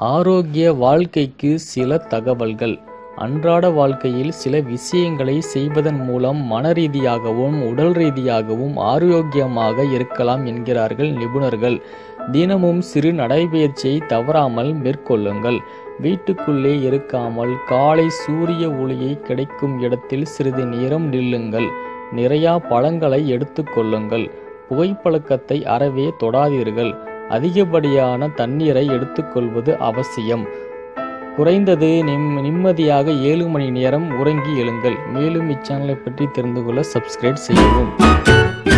ஆரோக்கிய வாழ்க்கைக்கு சில தகவல்கள் அன்றாட வாழ்க்கையில் சில விஷயங்களை செய்வதன் மூலம் மன ரீதியாகவும் உடல் ரீதியாகவும் ஆரோக்கியமாக இருக்கலாம் என்கிறார்கள் நிபுணர்கள் தினமும் சிறு நடைபயிற்சியை தவறாமல் மேற்கொள்ளுங்கள் வீட்டுக்குள்ளே இருக்காமல் காலை சூரிய ஒளியை கிடைக்கும் இடத்தில் சிறிது நேரம் நில்லுங்கள் நிறையா பழங்களை எடுத்துக்கொள்ளுங்கள் புகைப்பழக்கத்தை அறவே தொடாதீர்கள் அதிகப்படியான தண்ணீரை எடுத்துக்கொள்வது அவசியம் குறைந்தது நிம் நிம்மதியாக ஏழு மணி நேரம் உறங்கி எழுங்கள் மேலும் இச்சேனலை பற்றி தெரிந்து கொள்ள சப்ஸ்கிரைப் செய்யவும்